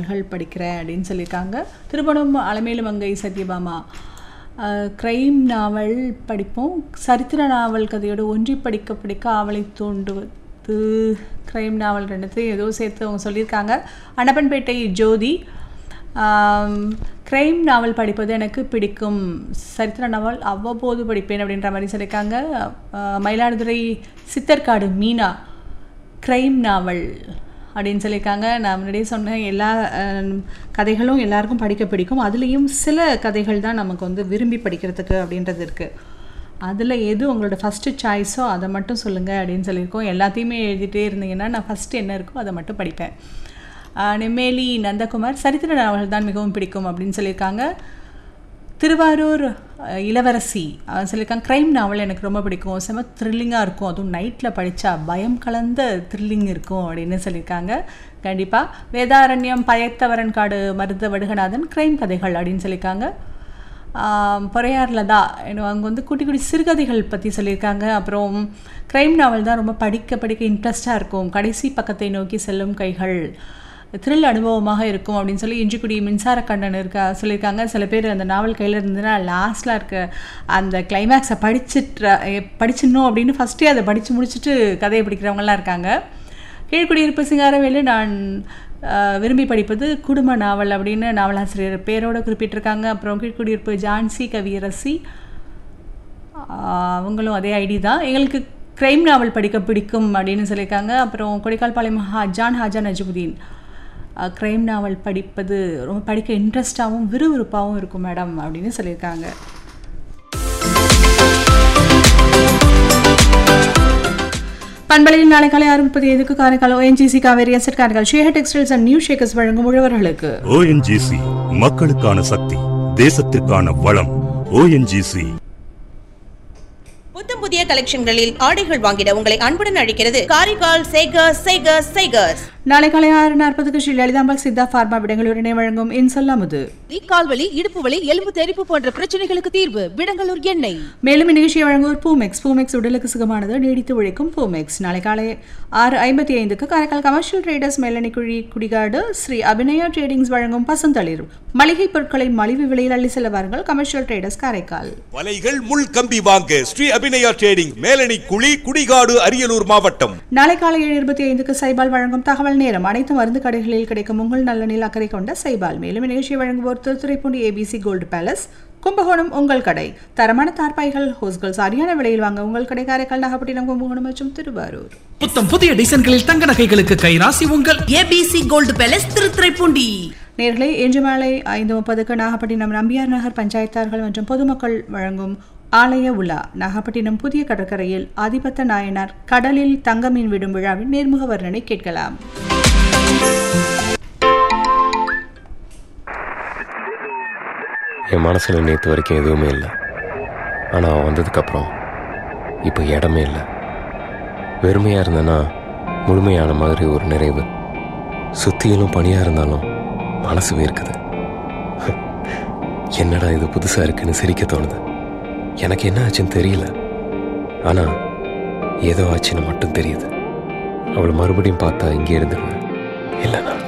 நாவல்கள் படிக்கிறேன் அப்படின்னு சொல்லியிருக்காங்க திருமணம் அலமேலு மங்கை சத்யபாமா க்ரைம் நாவல் படிப்போம் சரித்திர நாவல் கதையோடு ஒன்றி படிக்க படிக்க ஆவலை தூண்டுவது க்ரைம் நாவல் ரெண்டுத்தையும் ஏதோ சேர்த்து அவங்க சொல்லியிருக்காங்க அனப்பன்பேட்டை ஜோதி க்ரைம் நாவல் படிப்பது எனக்கு பிடிக்கும் சரித்திர நாவல் அவ்வப்போது படிப்பேன் அப்படின்ற மாதிரி சொல்லியிருக்காங்க ஆஹ் மயிலாடுதுறை சித்தர்காடு மீனா க்ரைம் நாவல் அப்படின்னு சொல்லியிருக்காங்க நான் முன்னாடியே சொன்னேன் எல்லா அஹ், கதைகளும் எல்லாருக்கும் படிக்க பிடிக்கும் அதுலேயும் சில கதைகள் தான் நமக்கு வந்து விரும்பி படிக்கிறதுக்கு அப்படின்றது இருக்குது அதில் எது உங்களோட ஃபஸ்ட்டு சாய்ஸோ அதை மட்டும் சொல்லுங்கள் அப்படின்னு சொல்லியிருக்கோம் எல்லாத்தையுமே எழுதிட்டே இருந்தீங்கன்னா நான் ஃபஸ்ட்டு என்ன இருக்கோ அதை மட்டும் படிப்பேன் ஆஹ், நெம்மேலி நந்தகுமார் சரித்திர நாவல்கள் தான் மிகவும் பிடிக்கும் அப்படின்னு சொல்லியிருக்காங்க திருவாரூர் அஹ், இளவரசி அஹ், சொல்லியிருக்காங்க க்ரைம் நாவல் எனக்கு ரொம்ப பிடிக்கும் செம த்ரில்லிங்காக இருக்கும் அதுவும் நைட்டில் படித்தா பயம் கலந்த த்ரில்லிங் இருக்கும் அப்படின்னு சொல்லியிருக்காங்க கண்டிப்பாக வேதாரண்யம் பயத்தவரன் காடு மருத வடுகநாதன் க்ரைம் கதைகள் அப்படின்னு சொல்லியிருக்காங்க ஆம், பொறையாரில் தான் அவங்க வந்து குட்டி குட்டி சிறுகதைகள் பற்றி சொல்லியிருக்காங்க அப்புறம் க்ரைம் நாவல் தான் ரொம்ப படிக்க படிக்க இன்ட்ரெஸ்டாக இருக்கும் கடைசி பக்கத்தை நோக்கி செல்லும் கைகள் த்ரில் அனுபவமாக இருக்கும் அப்படின்னு சொல்லி இஞ்சிக்குடி மின்சார கண்ணன் இருக்கா சொல்லியிருக்காங்க சில பேர் அந்த நாவல் கையில் இருந்ததுன்னா லாஸ்ட்டில் இருக்க அந்த கிளைமேக்ஸை படிச்சுட்டு படிச்சிடணும் அப்படின்னு ஃபஸ்ட்டே அதை படித்து முடிச்சுட்டு கதையை படிக்கிறவங்கலாம் இருக்காங்க கீழ்குடியிருப்பு சிங்காரவேலு நான் அஹ், விரும்பி படிப்பது குடும்ப நாவல் அப்படின்னு நாவலாசிரியர் பேரோட குறிப்பிட்டிருக்காங்க அப்புறம் கீழ்குடியிருப்பு ஜான்சி கவியரசி ஆஹ் அவங்களும் அதே ஐடி தான் எங்களுக்கு க்ரைம் நாவல் படிக்க பிடிக்கும் அப்படின்னு சொல்லியிருக்காங்க அப்புறம் கொடிக்கால்பாளையம் ஹா ஜான் ஹாஜா நஜுமுதீன் க்ரைம் நாவல் படிப்பது ரொம்ப படிக்க இன்ட்ரெஸ்டாகவும் விறுவிறுப்பாகவும் இருக்கும் மேடம் அப்படின்னு சொல்லியிருக்காங்க பண்பலையில் நாளை காலை ஆறு முப்பது ஐந்துக்கு காரைக்கால் ஓஎன்ஜிசி காவேரி அசட் காரைக்கால் ஷேஹ டெக்ஸ்டைல்ஸ் அண்ட் நியூ ஷேக்கர்ஸ் வழங்கும் உழவர்களுக்கு ஓஎன்ஜிசி மக்களுக்கான சக்தி தேசத்திற்கான வளம் ஓஎன்ஜிசி புத்தம் புதிய கலெக்ஷன்களில் ஆடைகள் வாங்கிட உங்களை அன்புடன் அழைக்கிறது காரைக்கால் சேகர்ஸ் சேகர்ஸ் சேகர்ஸ் நாளை காலை ஆறு நாற்பதுக்கு ஸ்ரீ லலிதாம்பாள் சித்தா பார்மா விடங்களூர் இணை வழங்கும் இன்சொல் அமுது கால்வலி இடுப்பு வலி எலும்பு தெறிப்பு போன்ற பிரச்சனைகளுக்கு தீர்வு விடங்கலூர் எண்ணெய் மேலும் இந்நிகழ்ச்சியை வழங்குவோர் பூமெக்ஸ் பூமெக்ஸ் உடலுக்கு சுகமானது நீடித்து உழைக்கும் பூமெக்ஸ் நாளை காலை ஆறு ஐம்பத்தி ஐந்துக்கு காரைக்கால் கமர்ஷியல் ட்ரேடர்ஸ் மேலணி குழி குடிகாடு ஸ்ரீ அபிநயா ட்ரேடிங்ஸ் வழங்கும் பசுந்தளிர் மளிகை பொருட்களை மலிவு விலையில் அள்ளி செல்ல வாருங்கள் கமர்ஷியல் ட்ரேடர்ஸ் காரைக்கால் வலைகள் முள் கம்பி வாங்க ஸ்ரீ அபிநயா ட்ரேடிங் மேலணி குழி குடிகாடு அரியலூர் மாவட்டம் நாளை காலை ஏழு இருபத்தி ஐந்துக்கு சைபால் வழங்கும் தகவல் நேரம் அனைத்து மருந்து கடைகளில் கிடைக்கும் உங்கள் நலனில் அக்கறை கொண்ட சைபால் மேலும் நிகழ்ச்சியை வழங்குவோர் Thiruthuraipoondi ABC gold palace Kumbakonam உங்கள் கடை தரமான தார்பாய்கள் ஹோஸ்கள் சரியான விலையில் வாங்க உங்கள் கடை காரைக்கால் நாகப்பட்டினம் கும்பகோணம் மற்றும் திருவாரூர் புத்தம் புதிய டிசைன்களில் தங்க நகைகளுக்கு கைராசி உங்கள் ஏபிசி கோல்டு பேலஸ் திருத்துறைப்பூண்டி நேர்களை இன்று மாலை ஐந்து முப்பதுக்கு நாகப்பட்டினம் நம்பியார் நகர் பஞ்சாயத்தார்கள் மற்றும் பொதுமக்கள் வழங்கும் ஆலய உலா நாகப்பட்டினம் புதிய கடற்கரையில் ஆதிபத்த நாயனார் கடலில் தங்க மீன் விடும் விழாவின் நேர்முக வர்ணனை கேட்கலாம் என் மனசில் நேற்று வரைக்கும் எதுவுமே இல்லை ஆனால் அவன் வந்ததுக்கப்புறம் இப்போ இடமே இல்லை வெறுமையாக இருந்தேன்னா முழுமையான மாதிரி ஒரு நிறைவு சுத்தியிலும் பனியாக இருந்தாலும் மனசு வேர்க்குது என்னடா இது புதுசாக இருக்குன்னு சிரிக்க தோணுது எனக்கு என்ன ஆச்சுன்னு தெரியல ஆனால் ஏதோ ஆச்சுன்னு மட்டும் தெரியுது அவளை மறுபடியும் பார்த்தா இங்கே இருந்துருவேன் இல்லைண்ணா